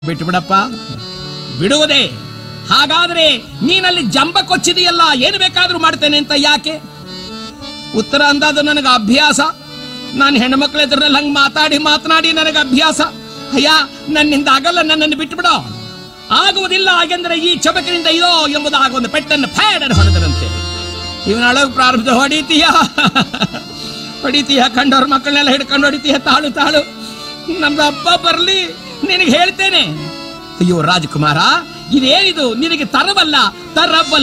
ಬಿಟ್ಟು ಬಿಡಪ್ಪ ಬಿಡುವುದೇ ಹಾಗಾದ್ರೆ ನೀನಲ್ಲಿ ಜಂಬ ಕೊಚ್ಚಿದೆಯಲ್ಲ ಏನು ಬೇಕಾದ್ರೂ ಮಾಡ್ತೇನೆ ಅಂತ ಯಾಕೆ ಉತ್ತರ ಅಂದಾದ ನನಗೆ ಅಭ್ಯಾಸ ನಾನು ಹೆಣ್ಮಕ್ಳ ಎದುರಲ್ಲಿ ಹಂಗೆ ಮಾತಾಡಿ ಮಾತನಾಡಿ ನನಗೆ ಅಭ್ಯಾಸ ಅಯ್ಯ ನನ್ನಿಂದ ಆಗಲ್ಲ ನನ್ನನ್ನು ಬಿಟ್ಟು ಬಿಡೋ ಆಗುವುದಿಲ್ಲ ಹಾಗೆಂದ್ರೆ ಈ ಚಬಕಿನಿಂದ ಇದೋ ಎಂಬುದಾಗಿ ಒಂದು ಪೆಟ್ಟನ್ನು ಫ್ಯಾಡನ್ನು ಹೊಡೆದರಂತೆ ಇವನೊಳಗೆ ಪ್ರಾರಂಭ ಹೊಡಿತೀಯ ಹೊಡಿತೀಯ ಕಂಡವ್ರ ಮಕ್ಕಳನ್ನೆಲ್ಲ ಹಿಡ್ಕೊಂಡು ಹೊಡಿತೀಯ ತಾಳು ತಾಳು ನಮ್ದು ಹಬ್ಬ ಬರ್ಲಿ ನಿನಗೆ ಹೇಳ್ತೇನೆ ಅಯ್ಯೋ ರಾಜಕುಮಾರ ಇದೇನಿದು ನಿನಗೆ ತರವಲ್ಲ ತರವಲ್ಲ